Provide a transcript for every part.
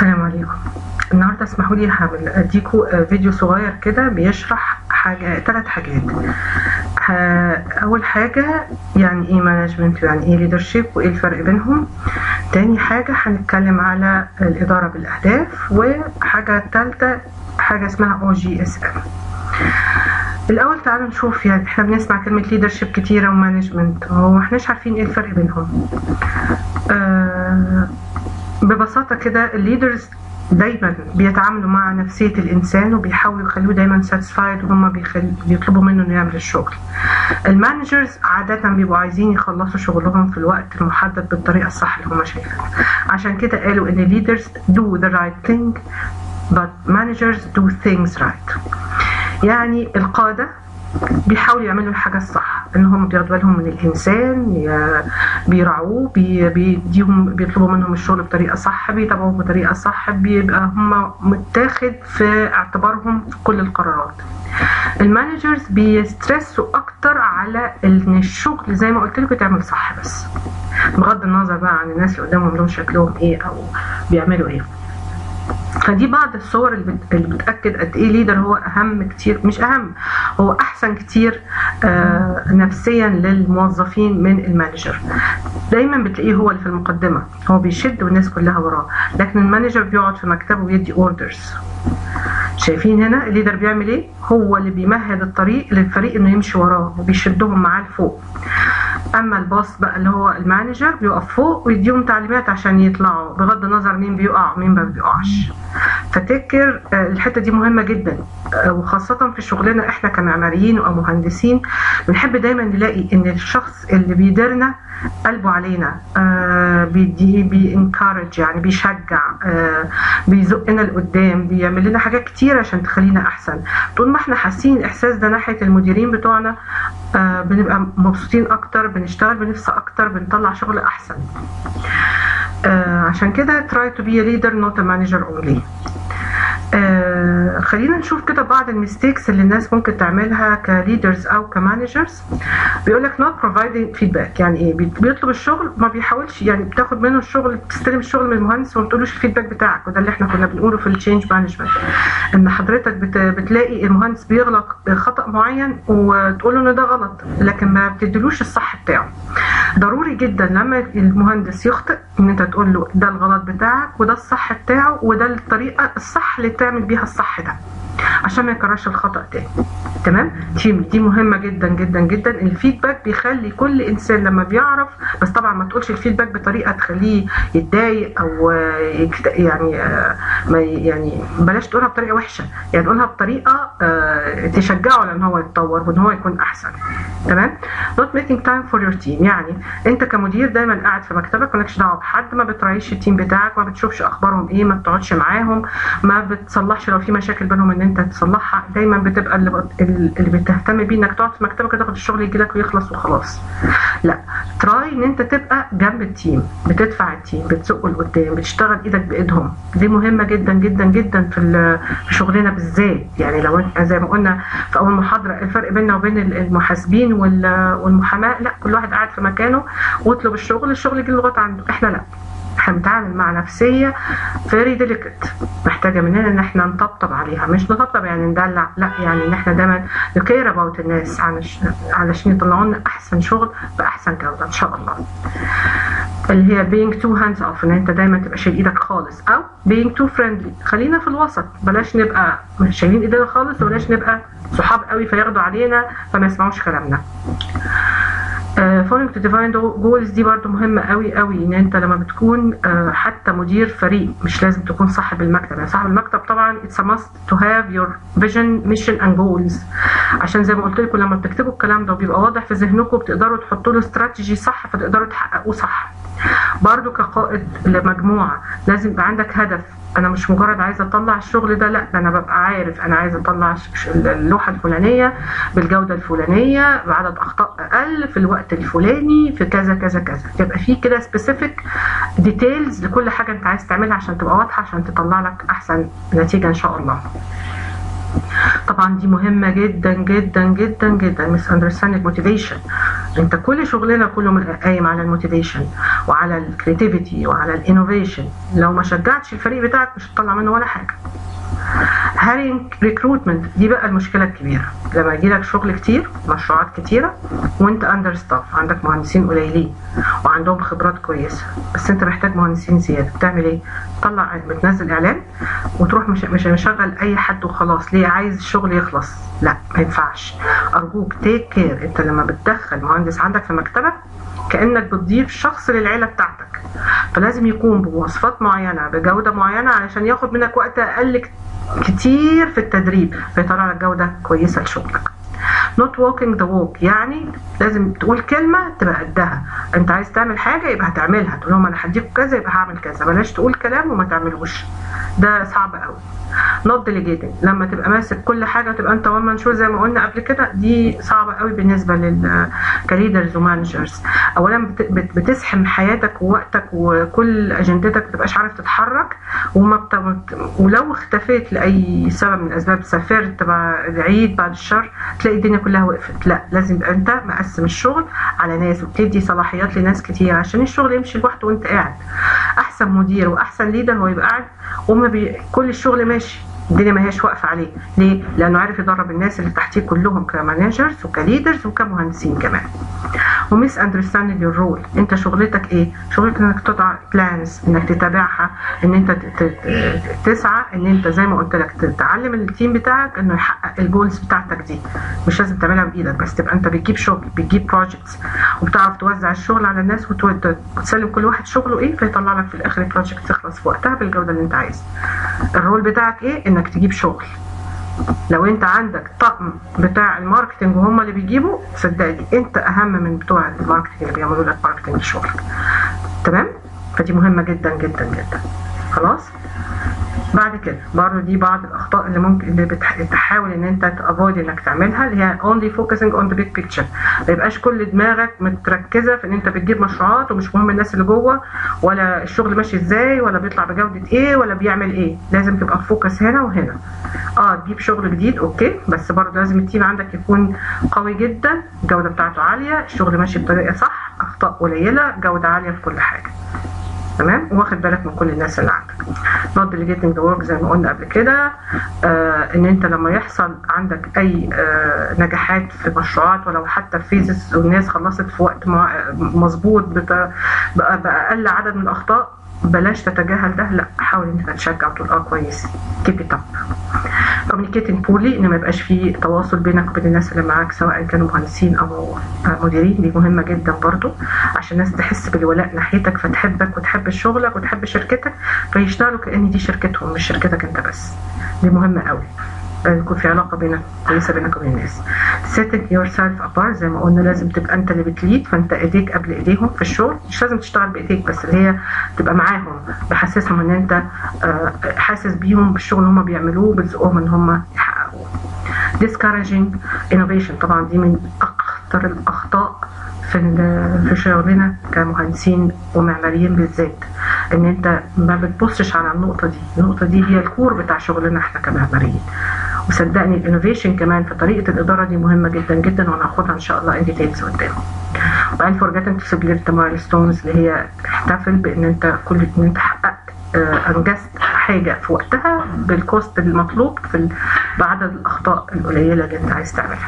السلام عليكم النهارده اسمحوا لي هعمل اديكوا فيديو صغير كده بيشرح حاجه ثلاث حاجات اول حاجه يعني ايه مانجمنت يعني ايه ليدرشيب وايه الفرق بينهم تاني حاجه هنتكلم على الاداره بالاهداف وحاجه ثالثه حاجه اسمها او جي اس ام الاول تعالوا نشوف يعني احنا بنسمع كلمه ليدرشيب كتيره ومانجمنت هو احناش عارفين ايه الفرق بينهم آه ببساطه كده الليدرز دايما بيتعاملوا مع نفسيه الانسان وبيحاولوا يخلوه دايما ساتسفايد وهم بيخل... بيطلبوا منه انه يعمل الشغل المانجرز عاده بيبقوا عايزين يخلصوا شغلهم في الوقت المحدد بالطريقه الصح اللي هم شايفينها عشان كده قالوا ان leaders do the right thing but managers do things right يعني القاده بيحاولوا يعملوا الحاجة الصح ان هم بياخدوا بالهم من الانسان بيراعوه بيديهم بيطلبوا منهم الشغل بطريقة صح بيتابعوه بطريقة صح بيبقى هم متاخد في اعتبارهم في كل القرارات المانجرز بيسترسوا اكتر على ان الشغل زي ما قلت لكم يتعمل صح بس بغض النظر بقى عن الناس اللي قدامهم لهم شكلهم ايه او بيعملوا ايه فدي بعض الصور اللي بتاكد قد ايه ليدر هو اهم كتير مش اهم هو احسن كتير آه نفسيا للموظفين من المانجر دايما بتلاقيه هو اللي في المقدمه هو بيشد والناس كلها وراه لكن المانجر بيقعد في مكتبه ويدي اوردرز شايفين هنا الليدر بيعمل ايه هو اللي بيمهد الطريق للفريق انه يمشي وراه وبيشدهم معاه لفوق اما الباص بقى اللي هو المانجر بيقف فوق ويديهم تعليمات عشان يطلعوا بغض النظر مين بيقع ومين ما بيقعش فتذكر الحته دي مهمه جدا وخاصه في شغلنا احنا كمعماريين او مهندسين بنحب دايما نلاقي ان الشخص اللي بيديرنا قلبه علينا آه بيديه بينكارج يعني بيشجع آه بيزقنا لقدام بيعمل لنا حاجات كتير عشان تخلينا احسن طول ما احنا حاسين الاحساس ده ناحيه المديرين بتوعنا آه بنبقى مبسوطين اكتر بنشتغل بنفس اكتر بنطلع شغل احسن آه عشان كده try to be a leader not a manager only آه خلينا نشوف كده بعض الميستيكس اللي الناس ممكن تعملها كليدرز او كمانجرز بيقول لك not providing feedback يعني ايه بيطلب الشغل ما بيحاولش يعني بتاخد منه الشغل بتستلم الشغل من المهندس وما بتقولوش الفيدباك بتاعك وده اللي احنا كنا بنقوله في التشينج مانجمنت ان حضرتك بت بتلاقي المهندس بيغلط خطا معين وتقول له ان ده غلط لكن ما بتديلوش الصح بتاعه ضروري جدا لما المهندس يخطئ ان انت تقول له ده الغلط بتاعك وده الصح بتاعه وده الطريقه الصح اللي تعمل بيها الصح ده عشان ما يكررش الخطا تاني تمام دي دي مهمه جدا جدا جدا الفيدباك بيخلي كل انسان لما بيعرف بس طبعا ما تقولش الفيدباك بطريقه تخليه يتضايق او يعني ما يعني بلاش تقولها بطريقه وحشه يعني تقولها بطريقه تشجعه على ان هو يتطور وان هو يكون احسن تمام not making time for your team يعني انت كمدير دايما قاعد في مكتبك مالكش دعوه بحد ما بتراعيش التيم بتاعك ما بتشوفش اخبارهم ايه ما بتقعدش معاهم ما بتصلحش لو في مشاكل بينهم ان انت تصلحها دايما بتبقى اللي, اللي بتهتم بيه انك تقعد في مكتبك تاخد الشغل يجي لك ويخلص وخلاص لا تراي ان انت تبقى جنب التيم بتدفع التيم بتزقه لقدام بتشتغل ايدك بايدهم دي مهمه جدا جدا جدا في في شغلنا بالذات يعني لو زي ما قلنا في اول محاضره الفرق بيننا وبين المحاسبين والمحاماه لا كل واحد قاعد في مكانه واطلب الشغل الشغل يجي لغايه عنده احنا لا احنا بنتعامل مع نفسيه فيري ديليكت محتاجه مننا ان احنا نطبطب عليها مش نطبطب يعني ندلع لا يعني ان احنا دايما نكير اباوت الناس علشان يطلعوا لنا احسن شغل باحسن جوده ان شاء الله اللي هي being too hands off ان انت دايما تبقى شايل ايدك خالص او being too friendly خلينا في الوسط بلاش نبقى مش شايلين ايدينا خالص وبلاش نبقى صحاب قوي فياخدوا علينا فما يسمعوش كلامنا فولينج تو ديفاين جولز دي برضو مهمة قوي قوي ان انت لما بتكون uh, حتى مدير فريق مش لازم تكون صاحب المكتب يعني صاحب المكتب طبعا it's a must to have your vision mission and goals عشان زي ما قلت لكم لما بتكتبوا الكلام ده وبيبقى واضح في ذهنكم بتقدروا تحطوا له استراتيجي صح فتقدروا تحققوه صح برضو كقائد لمجموعة لازم يبقى عندك هدف انا مش مجرد عايزه اطلع الشغل ده لا انا ببقى عارف انا عايزه اطلع اللوحه الفلانيه بالجوده الفلانيه بعدد اخطاء اقل في الوقت الفلاني في كذا كذا كذا يبقى في كده سبيسيفيك ديتيلز لكل حاجه انت عايز تعملها عشان تبقى واضحه عشان تطلع لك احسن نتيجه ان شاء الله طبعا دي مهمه جدا جدا جدا جدا مس اندرستاندينج موتيفيشن انت كل شغلنا كله قايم على الموتيفيشن وعلى الكريتيفيتي وعلى الانوفيشن لو ما شجعتش الفريق بتاعك مش هتطلع منه ولا حاجه هارينج ريكروتمنت دي بقى المشكله الكبيره لما يجي لك شغل كتير مشروعات كتيره وانت اندر ستاف عندك مهندسين قليلين وعندهم خبرات كويسه بس انت محتاج مهندسين زياده بتعمل ايه تطلع بتنزل اعلان وتروح مش مش مشغل اي حد وخلاص ليه عايز الشغل يخلص لا ما ينفعش ارجوك تيك كير انت لما بتدخل مهندس عندك في مكتبك كانك بتضيف شخص للعيله بتاعتك فلازم يكون بمواصفات معينه بجوده معينه علشان ياخد منك وقت اقل كتير في التدريب فيطلع لك جوده كويسه لشغلك not walking the walk يعني لازم تقول كلمه تبقى قدها انت عايز تعمل حاجه يبقى هتعملها تقول لهم انا هديكوا كذا يبقى هعمل كذا بلاش تقول كلام وما تعملوش ده صعب قوي not delegating لما تبقى ماسك كل حاجه تبقى انت وان شو زي ما قلنا قبل كده دي صعبه قوي بالنسبه لل كليدرز ومانجرز اولا بتزحم حياتك ووقتك وكل اجندتك ما تبقاش عارف تتحرك وما بت... ولو اختفيت لاي سبب من الاسباب سافرت بعد العيد بعد الشهر تلاقي الدنيا كلها وقفت لا لازم يبقى انت مقسم الشغل على ناس وبتدي صلاحيات لناس كتير عشان الشغل يمشي لوحده وانت قاعد احسن مدير واحسن ليدر هو يبقى قاعد وما بي... كل الشغل ماشي الدنيا ما هيش واقفه عليه ليه لانه عارف يدرب الناس اللي تحتيه كلهم كمانجرز وكليدرز وكمهندسين كمان وميس اندرستاندينج يور رول انت شغلتك ايه شغلتك انك تضع بلانز انك تتابعها ان انت تسعى ان انت زي ما قلت لك تعلم التيم بتاعك انه يحقق الجولز بتاعتك دي مش لازم تعملها بايدك بس تبقى انت بتجيب شغل بتجيب بروجكتس وبتعرف توزع الشغل على الناس وتسلم كل واحد شغله ايه فيطلع لك في الاخر البروجكت تخلص في وقتها بالجوده اللي انت عايزها الرول بتاعك ايه انك تجيب شغل لو انت عندك طقم بتاع الماركتنج وهم اللي بيجيبوا صدقني انت اهم من بتوع الماركتنج اللي بيعملوا لك ماركتنج لشغلك تمام فدي مهمه جدا جدا جدا خلاص بعد كده برضه دي بعض الاخطاء اللي ممكن اللي بتحاول ان انت تافويد انك تعملها اللي هي only focusing on the big picture ما يبقاش كل دماغك متركزه في ان انت بتجيب مشروعات ومش مهم الناس اللي جوه ولا الشغل ماشي ازاي ولا بيطلع بجوده ايه ولا بيعمل ايه لازم تبقى تفوكس هنا وهنا اه تجيب شغل جديد اوكي بس برضه لازم التيم عندك يكون قوي جدا الجوده بتاعته عاليه الشغل ماشي بطريقه صح اخطاء قليله جوده عاليه في كل حاجه تمام واخد بالك من كل الناس اللي عندك not delegating the work زي ما قلنا قبل كده آه ان انت لما يحصل عندك اي آه نجاحات في مشروعات ولو حتى في فيزز والناس خلصت في وقت مظبوط باقل عدد من الاخطاء بلاش تتجاهل ده لا حاول انت تشجع وتقول اه كويس keep it up communicating poorly ان ما يبقاش في تواصل بينك وبين الناس اللي معاك سواء كانوا مهندسين او مديرين دي مهمه جدا برضو عشان الناس تحس بالولاء ناحيتك فتحبك وتحب شغلك وتحب شركتك فيشتغلوا كان دي شركتهم مش شركتك انت بس دي مهمه قوي يكون في علاقه بينك كويسه بينك وبين الناس setting yourself apart زي ما قلنا لازم تبقى انت اللي بتليد فانت ايديك قبل ايديهم في الشغل مش لازم تشتغل بايديك بس اللي هي تبقى معاهم بحسسهم ان انت حاسس بيهم بالشغل اللي هم بيعملوه بتزقهم ان هم يحققوه discouraging innovation طبعا دي من اخطر الاخطاء في في شغلنا كمهندسين ومعماريين بالذات ان انت ما بتبصش على النقطه دي النقطه دي هي الكور بتاع شغلنا احنا كمعماريين وصدقني الانوفيشن كمان في طريقه الاداره دي مهمه جدا جدا وانا هاخدها ان شاء الله ان ديتيلز قدام وبعدين فورجيتنج تو سيبليت مايلستونز اللي هي احتفل بان انت كل ان انت حققت انجزت حاجه في وقتها بالكوست المطلوب في بعدد الاخطاء القليله اللي انت عايز تعملها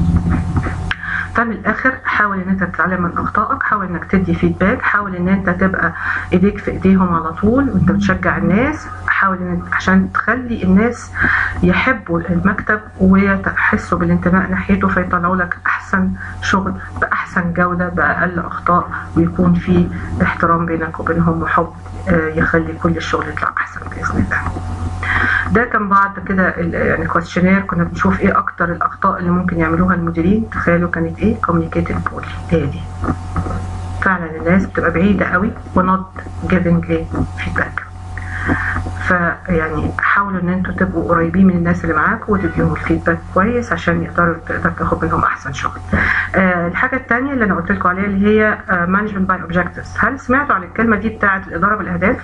فمن الاخر حاول ان انت تتعلم من اخطائك حاول انك تدي فيدباك حاول ان انت تبقى ايديك في ايديهم على طول وانت بتشجع الناس حاول ان عشان تخلي الناس يحبوا المكتب ويحسوا بالانتماء ناحيته فيطلعوا لك احسن شغل باحسن جوده باقل اخطاء ويكون في احترام بينك وبينهم وحب يخلي كل الشغل يطلع احسن باذن الله ده كان بعض كده يعني كويشنير كنا بنشوف ايه اكتر الاخطاء اللي ممكن يعملوها المديرين تخيلوا كانت ايه كوميونيكيتنج بول هي دي فعلا الناس بتبقى بعيده قوي ونوت جيفنج لي فيدباك فيعني حاولوا ان انتوا تبقوا قريبين من الناس اللي معاكم وتديهم الفيدباك كويس عشان يقدروا تقدر تاخد منهم احسن شغل. آه الحاجه الثانيه اللي انا قلت لكم عليها اللي هي مانجمنت باي اوبجكتيفز، هل سمعتوا عن الكلمه دي بتاعه الاداره بالاهداف؟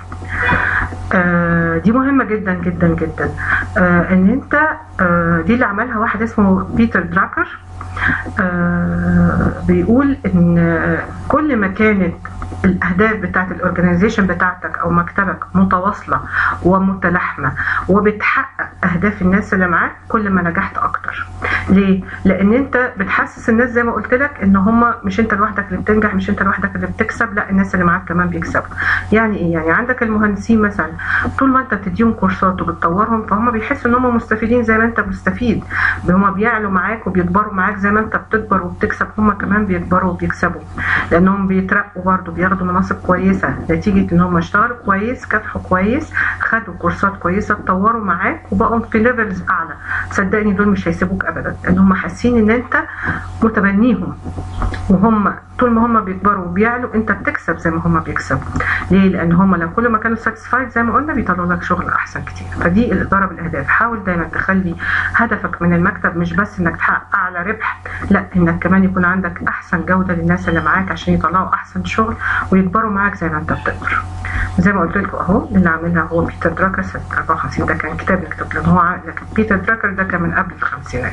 آه دي مهمه جدا جدا جدا آه ان انت آه دي اللي عملها واحد اسمه بيتر دراكر آه بيقول ان كل ما كانت الاهداف بتاعت الاورجنايزيشن بتاعتك او مكتبك متواصله ومتلاحمه وبتحقق اهداف الناس اللي معاك كل ما نجحت اكتر ليه لان انت بتحسس الناس زي ما قلت لك ان هم مش انت لوحدك اللي بتنجح مش انت لوحدك اللي بتكسب لا الناس اللي معاك كمان بيكسبوا يعني ايه يعني عندك المهندسين مثلا طول ما انت بتديهم كورسات وبتطورهم فهم بيحسوا ان هم مستفيدين زي ما انت مستفيد هم بيعلوا معاك وبيكبروا معاك زي ما انت بتكبر وبتكسب هم كمان بيكبروا وبيكسبوا لانهم بيترقوا برضه بياخدوا مناصب كويسه نتيجه ان هم اشتغلوا كويس كافحوا كويس خدوا كورسات كويسه اتطوروا معاك وبقوا في ليفلز اعلى صدقني دول مش هيسيبوك ابدا لان هم حاسين ان انت متبنيهم وهم طول ما هم بيكبروا وبيعلوا انت بتكسب زي ما هم بيكسبوا ليه لان هم لو كل ما كانوا ساتسفايد زي ما قلنا بيطلعوا لك شغل احسن كتير فدي الاداره بالاهداف حاول دايما تخلي هدفك من المكتب مش بس انك تحقق اعلى ربح لا انك كمان يكون عندك احسن جوده للناس اللي معاك عشان يطلعوا احسن شغل ويكبروا معاك زي ما انت بتقدر زي ما قلت لكم اهو اللي عاملها هو بيتر دراكر سنه 54 ده كان كتاب يكتب لان هو لكن بيتر دراكر ده كان من قبل الخمسينات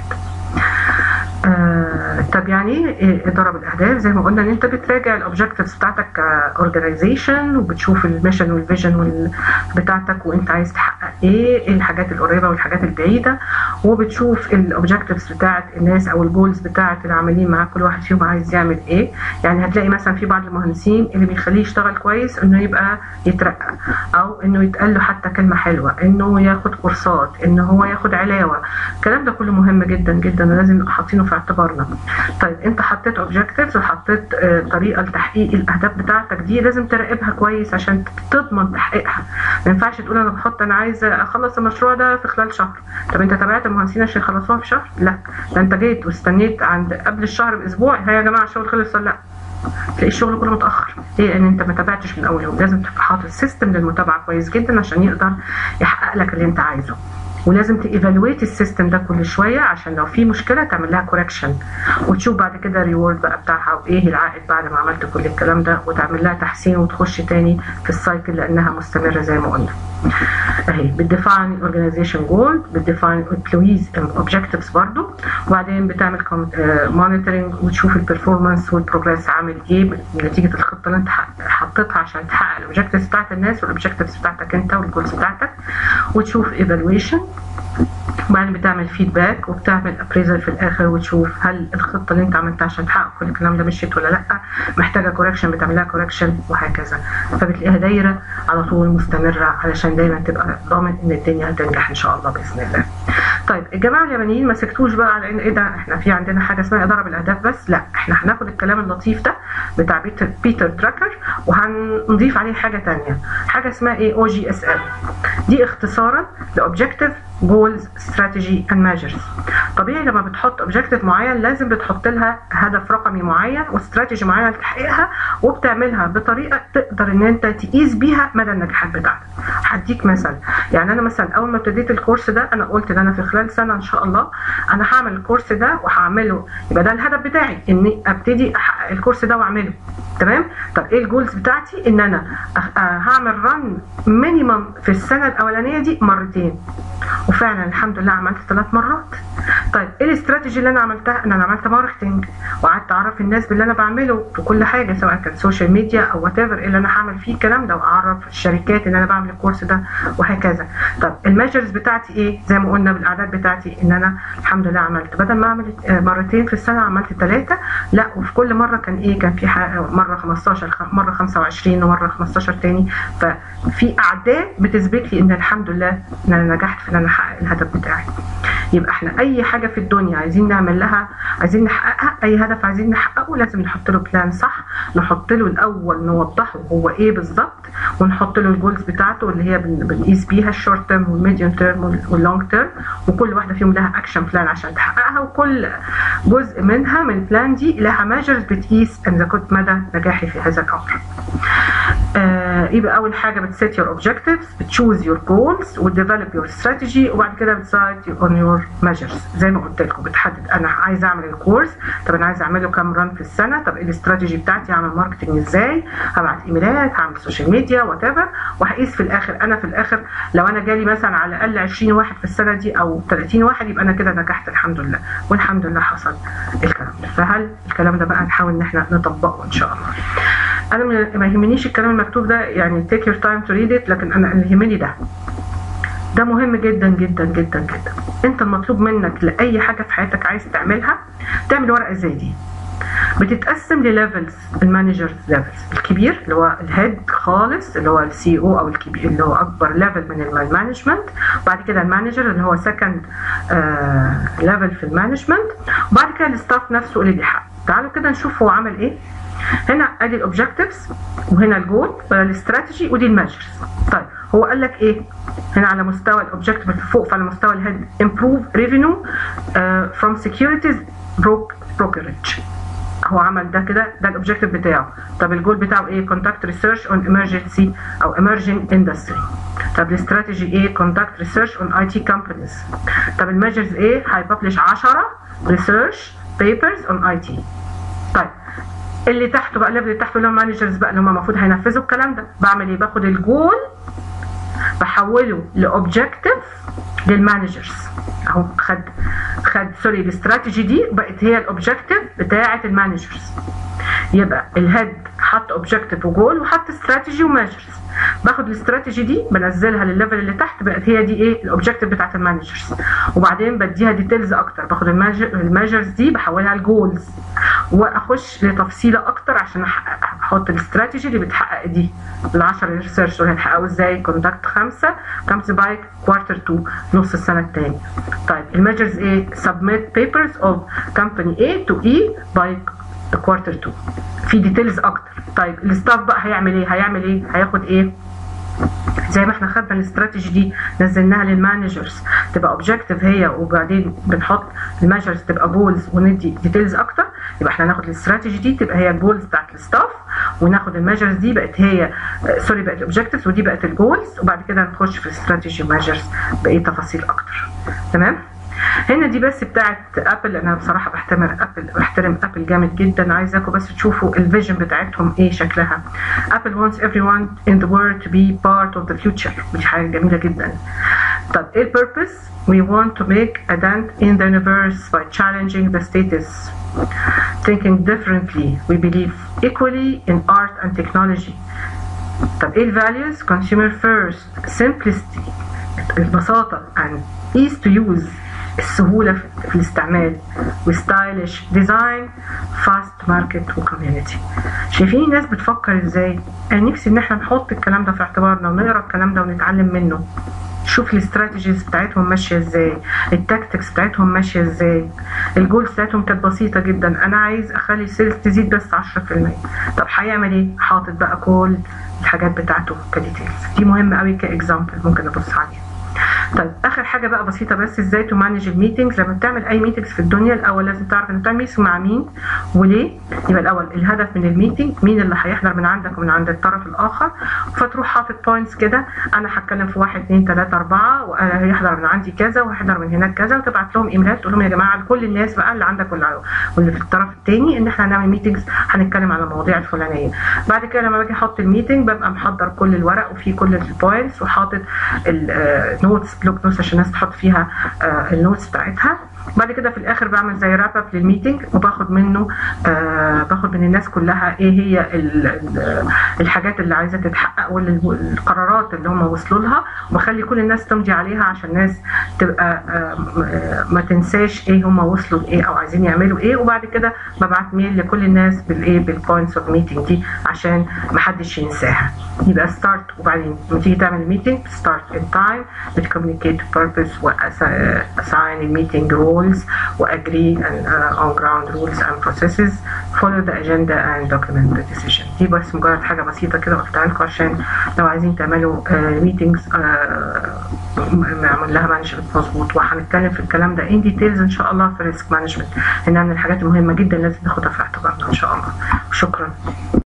آه طب يعني ايه اداره بالاهداف زي ما قلنا ان انت بتراجع الاوبجكتيفز بتاعتك كاورجنايزيشن وبتشوف الميشن والفيجن وال... بتاعتك وانت عايز تحقق ايه ايه الحاجات القريبه والحاجات البعيده وبتشوف الاوبجكتيفز بتاعت الناس او الجولز بتاعت العاملين معاك كل واحد فيهم عايز يعمل ايه يعني هتلاقي مثلا في بعض المهندسين اللي بيخليه يشتغل كويس انه يبقى يترقى او انه يتقال له حتى كلمه حلوه انه ياخد كورسات انه هو ياخد علاوه الكلام ده كله مهم جدا جدا ولازم نبقى حاطينه في اعتبارنا طيب انت حطيت اوبجكتيفز وحطيت اه طريقه لتحقيق الاهداف بتاعتك دي لازم تراقبها كويس عشان تضمن تحقيقها ما ينفعش تقول انا بحط انا عايز اخلص المشروع ده في خلال شهر طب انت تابعت المهندسين عشان يخلصوها في شهر لا ده انت جيت واستنيت عند قبل الشهر باسبوع هيا يا جماعه الشغل خلص ولا لا تلاقي الشغل كله متاخر ليه لان انت ما تابعتش من اول يوم لازم تبقى حاطط سيستم للمتابعه كويس جدا عشان يقدر يحقق لك اللي انت عايزه ولازم تيفالويت السيستم ده كل شويه عشان لو في مشكله تعمل لها كوركشن وتشوف بعد كده ريورد بقى بتاعها وايه العائد بعد ما عملت كل الكلام ده وتعمل لها تحسين وتخش تاني في السايكل لانها مستمره زي ما قلنا اهي بتديفاين اورجانيزيشن جول بتديفاين امبلويز اوبجكتيفز برضو وبعدين بتعمل مونيتورنج وتشوف البرفورمانس والبروجريس عامل ايه نتيجه الخطه اللي انت حطيتها عشان تحقق الاوبجكتيفز بتاعت الناس والاوبجكتيفز بتاعتك انت والجولز بتاعتك وتشوف ايفالويشن وبعدين بتعمل فيدباك وبتعمل ابريزل في الاخر وتشوف هل الخطه اللي انت عملتها عشان تحقق كل الكلام ده مشيت ولا لا محتاجه كوركشن بتعمل لها كوركشن وهكذا فبتلاقيها دايره على طول مستمره علشان دايما تبقى ضامن ان الدنيا هتنجح ان شاء الله باذن الله طيب الجماعه اليابانيين ما سكتوش بقى على ان ايه ده احنا في عندنا حاجه اسمها اداره بالاهداف بس لا احنا هناخد الكلام اللطيف ده بتاع بيتر, بيتر دراكر وهنضيف عليه حاجه ثانيه حاجه اسمها ايه او جي اس ام دي اختصارا لاوبجكتيف جولز استراتيجي اند ميجرز طبيعي لما بتحط اوبجكتيف معين لازم بتحط لها هدف رقمي معين واستراتيجي معينه لتحقيقها وبتعملها بطريقه تقدر ان انت تقيس بيها مدى النجاحات بتاعتك هديك مثل يعني انا مثلا اول ما ابتديت الكورس ده انا قلت ان انا في خلال سنه ان شاء الله انا هعمل الكورس ده وهعمله يبقى ده الهدف بتاعي اني ابتدي احقق الكورس ده واعمله تمام طب ايه الجولز بتاعتي ان انا هعمل رن مينيمم في السنه الاولانيه دي مرتين وفعلا الحمد لله عملت ثلاث مرات طيب ايه الاستراتيجي اللي انا عملتها ان انا عملت ماركتنج وقعدت اعرف الناس باللي انا بعمله في كل حاجه سواء كان سوشيال ميديا او وات ايفر اللي انا هعمل فيه الكلام ده واعرف الشركات ان انا بعمل الكورس ده وهكذا طب الميجرز بتاعتي ايه زي ما قلنا بالاعداد بتاعتي ان انا الحمد لله عملت بدل ما اعمل مرتين في السنه عملت ثلاثه لا وفي كل مره كان ايه كان في مره 15 مره 25 ومره 15 تاني ففي اعداد بتثبت لي ان الحمد لله ان انا نجحت في ان انا احقق الهدف بتاعي يبقى احنا اي حاجه في الدنيا عايزين نعمل لها عايزين نحققها اي هدف عايزين نحققه لازم نحط له بلان صح نحط له الاول نوضحه هو ايه بالظبط ونحط له الجولز بتاعته اللي هي بنقيس بيها الشورت تيرم والميديوم تيرم واللونج تيرم وكل واحده فيهم لها اكشن بلان عشان تحققها وكل جزء منها من البلان دي لها ميجرز بتقيس اذا كنت مدى نجاحي في هذا الامر آه يبقى اول حاجه بتسيت يور اوبجكتيفز بتشوز يور جولز وتديفلوب يور استراتيجي وبعد كده بتسايد اون يور ميجرز زي ما قلت لكم بتحدد انا عايز اعمل الكورس طب انا عايز اعمله كام ران في السنه طب ايه الاستراتيجي بتاعتي هعمل ماركتنج ازاي هبعت ايميلات هعمل سوشيال ميديا وات ايفر وهقيس في الاخر انا في الاخر لو انا جالي مثلا على الاقل 20 واحد في السنه دي او 30 واحد يبقى انا كده نجحت الحمد لله والحمد لله حصل الكلام ده فهل الكلام ده بقى نحاول ان احنا نطبقه ان شاء الله انا ما يهمنيش الكلام المكتوب ده يعني take your time to read it لكن انا اللي يهمني ده ده مهم جدا جدا جدا جدا انت المطلوب منك لاي حاجه في حياتك عايز تعملها تعمل ورقه زي دي بتتقسم لليفلز المانجر ليفلز الكبير اللي هو الهيد خالص اللي هو السي او او الكبير اللي هو اكبر ليفل من المانجمنت وبعد كده المانجر اللي هو سكند ليفل في المانجمنت وبعد كده الستاف نفسه اللي بيحقق تعالوا كده نشوف هو عمل ايه هنا ادي الاوبجكتيفز وهنا الجول الاستراتيجي ودي الميجرز طيب هو قال لك ايه هنا على مستوى الاوبجكتيف اللي فوق فعلى مستوى الهيد improve revenue uh, from securities brokerage هو عمل ده كده ده الاوبجكتيف بتاعه طب الجول بتاعه ايه كونتاكت ريسيرش اون emergency او emerging industry طب الاستراتيجي ايه كونتاكت ريسيرش اون اي تي كومبانيز طب الميجرز ايه هيببلش 10 ريسيرش بيبرز اون اي تي طيب اللي تحته بقى الليفل اللي تحته اللي هم مانجرز بقى اللي هم المفروض هينفذوا الكلام ده بعمل ايه باخد الجول بحوله لاوبجكتيف للمانجرز اهو خد خد سوري الاستراتيجي دي بقت هي الاوبجكتيف بتاعه المانجرز يبقى الهيد حط اوبجكتيف وجول وحط استراتيجي وميجرز باخد الاستراتيجي دي بنزلها للليفل اللي تحت بقت هي دي ايه الاوبجكتيف بتاعت المانجرز وبعدين بديها ديتيلز اكتر باخد الميجرز دي بحولها لجولز واخش لتفصيله اكتر عشان احط الاستراتيجي اللي بتحقق دي ال 10 ريسيرش دول هيتحققوا ازاي كونتاكت 5 كمز باي كوارتر 2 نص السنه الثاني طيب الميجرز ايه سبميت بيبرز اوف كمباني A تو E باي كوارتر 2 في ديتيلز اكتر طيب الستاف بقى هيعمل ايه هيعمل ايه هياخد ايه زي ما احنا خدنا الاستراتيجي دي نزلناها للمانجرز تبقى اوبجكتيف هي وبعدين بنحط المانجرز تبقى جولز وندي ديتيلز اكتر يبقى احنا ناخد الاستراتيجي دي تبقى هي الجولز بتاعت الستاف وناخد الميجرز دي بقت هي سوري بقت الاوبجكتيفز ودي بقت الجولز وبعد كده نخش في الاستراتيجي ميجرز بايه تفاصيل اكتر تمام هنا دي بس بتاعت ابل انا بصراحه بحترم ابل بحترم ابل جامد جدا عايزاكم بس تشوفوا الفيجن بتاعتهم ايه شكلها ابل wants everyone in the world to be part of the future ودي حاجه جميله جدا طب ايه البيربس we want to make a dent in the universe by challenging the status thinking differently we believe equally in art and technology طب ايه الفاليوز consumer first simplicity البساطه and ease to use السهوله في الاستعمال وستايلش ديزاين فاست ماركت وكوميونتي شايفين الناس بتفكر ازاي انا نفسي ان احنا نحط الكلام ده في اعتبارنا ونقرا الكلام ده ونتعلم منه شوف الاستراتيجيز بتاعتهم ماشيه ازاي التاكتكس بتاعتهم ماشيه ازاي الجولز بتاعتهم كانت بسيطه جدا انا عايز اخلي السيلز تزيد بس 10% طب هيعمل ايه حاطط بقى كل الحاجات بتاعته كديتيلز دي مهمه قوي كاكزامبل ممكن نبص عليها طيب اخر حاجه بقى بسيطه بس ازاي تو مانج الميتنجز لما بتعمل اي ميتنجز في الدنيا الاول لازم تعرف انت بتعمل ميتنج مع مين وليه يبقى الاول الهدف من الميتنج مين اللي هيحضر من عندك ومن عند الطرف الاخر فتروح حاطط بوينتس كده انا هتكلم في واحد اثنين ثلاثه اربعه وهيحضر من عندي كذا وهيحضر من هناك كذا وتبعت لهم ايميلات تقول لهم يا جماعه لكل الناس بقى اللي عندك واللي في الطرف الثاني ان احنا هنعمل ميتنجز هنتكلم على المواضيع الفلانيه بعد كده لما باجي احط الميتنج ببقى محضر كل الورق وفيه كل البوينتس وحاطط النوتس بلوك نوتس عشان الناس تحط فيها آه النوتس بتاعتها بعد كده في الاخر بعمل زي راب اب للميتنج وباخد منه آه باخد من الناس كلها ايه هي ال ال الحاجات اللي عايزه تتحقق والقرارات اللي هم وصلوا لها وبخلي كل الناس تمضي عليها عشان الناس تبقى آه ما تنساش ايه هم وصلوا لايه او عايزين يعملوا ايه وبعد كده ببعت ميل لكل الناس بالايه بالبوينتس اوف ميتنج دي عشان ما حدش ينساها يبقى ستارت وبعدين لما تيجي تعمل الميتنج ستارت ان تايم بتكوميونيكيت بيربز واساين الميتنج رول rules agree and, uh, on ground rules and processes follow the agenda and document the decision دي بس مجرد حاجة بسيطة كده قلتها لكم عشان لو عايزين تعملوا ميتينجز uh, uh, معمول لها مانجمنت مظبوط وهنتكلم في الكلام ده ان ديتيلز ان شاء الله في الريسك مانجمنت انها من الحاجات المهمة جدا لازم ناخدها في اعتبارنا ان شاء الله شكرا